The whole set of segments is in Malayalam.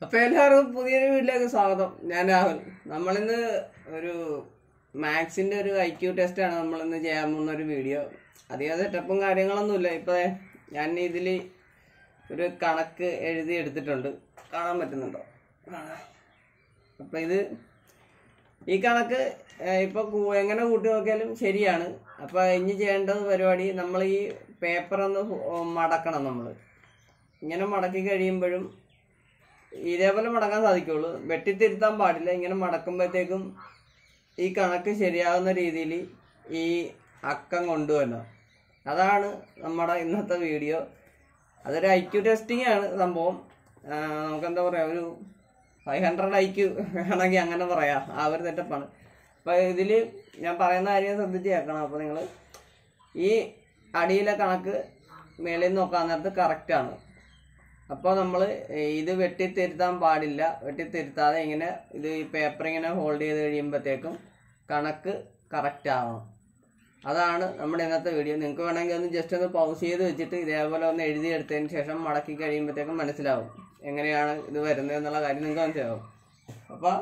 അപ്പൊ എല്ലാവർക്കും പുതിയൊരു വീട്ടിലേക്ക് സ്വാഗതം ഞാൻ രാഹുൽ നമ്മളിന്ന് ഒരു മാത്സിന്റെ ഒരു ഐ ക്യു ടെസ്റ്റ് ആണ് നമ്മളിന്ന് ചെയ്യാൻ പോകുന്ന ഒരു വീഡിയോ അധികം സെറ്റപ്പും കാര്യങ്ങളൊന്നുമില്ല ഇപ്പൊ ഞാൻ ഇതിൽ ഒരു കണക്ക് എഴുതി എടുത്തിട്ടുണ്ട് കാണാൻ പറ്റുന്നുണ്ടോ അപ്പൊ ഇത് ഈ കണക്ക് ഏഹ്, ഇപ്പൊ കൂ- എങ്ങനെ കൂട്ടി നോക്കിയാലും ശരിയാണ് അപ്പൊ ഇനി ചെയ്യേണ്ടത് പരിപാടി നമ്മൾ ഈ പേപ്പർ ഒന്ന് ഫു- മടക്കണം നമ്മൾ ഇങ്ങനെ മടക്കി കഴിയുമ്പോഴും ഇതേപോലെ മടക്കാൻ സാധിക്കുള്ളൂ വെട്ടിത്തിരുത്താൻ പാടില്ല ഇങ്ങനെ മടക്കുമ്പോഴത്തേക്കും ഈ കണക്ക് ശരിയാകുന്ന രീതിയിൽ ഈ അക്കം കൊണ്ടുവരണം അതാണ് നമ്മുടെ ഇന്നത്തെ വീഡിയോ അതൊരു ഐ ക്യു ടെസ്റ്റിംഗ് ആണ് സംഭവം ആ, നമുക്കെന്താ പറയുക ഒരു ഫൈവ് ഹൺഡ്രഡ് ഐ ക്യു വേണമെങ്കിൽ അങ്ങനെ പറയാം ആ ഒരു സെറ്റപ്പാണ് അപ്പോൾ ഇതിൽ ഞാൻ പറയുന്ന കാര്യം ശ്രദ്ധിച്ച് കേൾക്കണം അപ്പോൾ നിങ്ങൾ ഈ അടിയിലെ കണക്ക് മേളിൽ നിന്ന് നോക്കാൻ നേരത്ത് കറക്റ്റാണ് അപ്പോൾ നമ്മൾ ഇത് വെട്ടിത്തിരുത്താൻ പാടില്ല വെട്ടിത്തിരുത്താതെ ഇങ്ങനെ ഇത് ഈ പേപ്പർ ഇങ്ങനെ ഹോൾഡ് ചെയ്ത് കഴിയുമ്പോഴത്തേക്കും കണക്ക് കറക്റ്റ് ആവണം അതാണ് നമ്മുടെ ഇന്നത്തെ വീഡിയോ നിങ്ങൾക്ക് വേണമെങ്കിൽ ഒന്ന് ജസ്റ്റ് ഒന്ന് പൗസ് ചെയ്ത് വെച്ചിട്ട് ഇതേപോലെ ഒന്ന് എഴുതിയെടുത്തതിന് ശേഷം മടക്കി കഴിയുമ്പോഴത്തേക്കും മനസ്സിലാവും എങ്ങനെയാണ് ഇത് വരുന്നത് എന്നുള്ള കാര്യം നിങ്ങൾക്ക് മനസ്സിലാവും അപ്പോൾ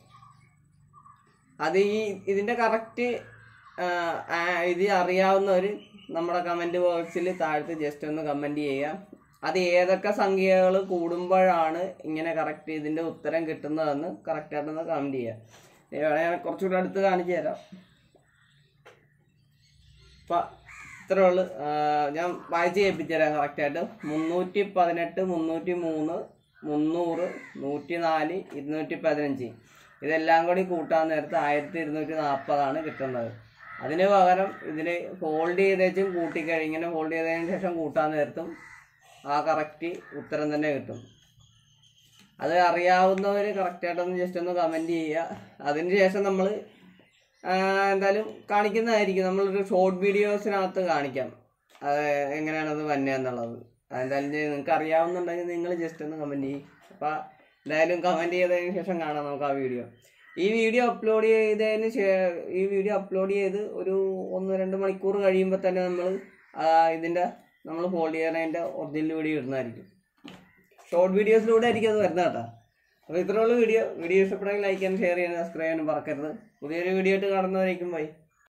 അത് ഈ ഇതിൻ്റെ കറക്റ്റ് ഇത് അറിയാവുന്നവർ നമ്മുടെ കമൻറ്റ് ബോക്സിൽ താഴത്ത് ജസ്റ്റ് ഒന്ന് കമൻറ്റ് ചെയ്യുക അത് ഏതൊക്കെ സംഖ്യകൾ കൂടുമ്പോഴാണ് ഇങ്ങനെ കറക്റ്റ് ഇതിൻ്റെ ഉത്തരം കിട്ടുന്നതെന്ന് കറക്റ്റായിട്ടൊന്ന് കമൻറ്റ് ചെയ്യുക ഏ, ഞാൻ കുറച്ചുകൂടി അടുത്ത് കാണിച്ചു തരാം അപ്പം ഇത്രേ ഉള്ളു ആ, ഞാൻ വായിച്ച് കേൾപ്പിച്ചു തരാം കറക്റ്റായിട്ട് മുന്നൂറ്റി പതിനെട്ട് മുന്നൂറ്റി മൂന്ന് മുന്നൂറ് നൂറ്റി നാല് ഇരുന്നൂറ്റി പതിനഞ്ച് ഇതെല്ലാം കൂടി കൂട്ടാൻ നേരത്ത് ആയിരത്തി ഇരുന്നൂറ്റി നാൽപ്പതാണ് കിട്ടുന്നത് അതിന് പകരം ഇതിൽ ഫോൾഡ് ചെയ്തേച്ചും കൂട്ടിക്കഴിഞ്ഞ് ഇങ്ങനെ ഫോൾഡ് ചെയ്തതിന് ശേഷം കൂട്ടാൻ നേരത്തും ആ കറക്റ്റ് ഉത്തരം തന്നെ കിട്ടും അത് അറിയാവുന്നവർ കറക്റ്റായിട്ടൊന്ന് ജസ്റ്റ് ഒന്ന് കമൻറ്റ് ചെയ്യുക അതിന് ശേഷം നമ്മൾ എന്തായാലും കാണിക്കുന്നതായിരിക്കും നമ്മളൊരു ഷോർട്ട് വീഡിയോസിനകത്ത് കാണിക്കാം അത് എങ്ങനെയാണത് വന്നതെന്നുള്ളത് അതെന്തായാലും നിങ്ങൾക്ക് അറിയാവുന്നുണ്ടെങ്കിൽ നിങ്ങൾ ജസ്റ്റ് ഒന്ന് കമൻറ്റ് ചെയ്യും അപ്പം എന്തായാലും കമൻറ്റ് ചെയ്തതിന് ശേഷം കാണാം നമുക്ക് ആ വീഡിയോ ഈ വീഡിയോ അപ്ലോഡ് ചെയ്തതിന് ശേ- ഈ വീഡിയോ അപ്ലോഡ് ചെയ്ത് ഒരു ഒന്ന് രണ്ട് മണിക്കൂർ കഴിയുമ്പോൾ തന്നെ നമ്മൾ ഇതിൻ്റെ നമ്മൾ ഹോൾഡ് ചെയ്യുന്നതിൻ്റെ ഒറിജിനൽ വീഡിയോ ഇടുന്നതായിരിക്കും ഷോർട്ട് വീഡിയോസിലൂടെ ആയിരിക്കും അത് വരുന്നത് കേട്ടോ അപ്പോൾ ഇത്രയുള്ള വീഡിയോ വീഡിയോ ഇഷ്ടപ്പെടുമെങ്കിൽ ലൈക്ക് ചെയ്യാനും ഷെയർ ചെയ്യാനും സബ്സ്ക്രൈബ് ചെയ്യാനും മറക്കരുത് പുതിയൊരു വീഡിയോ ആയിട്ട് കാണുന്നവരേക്കും ബൈ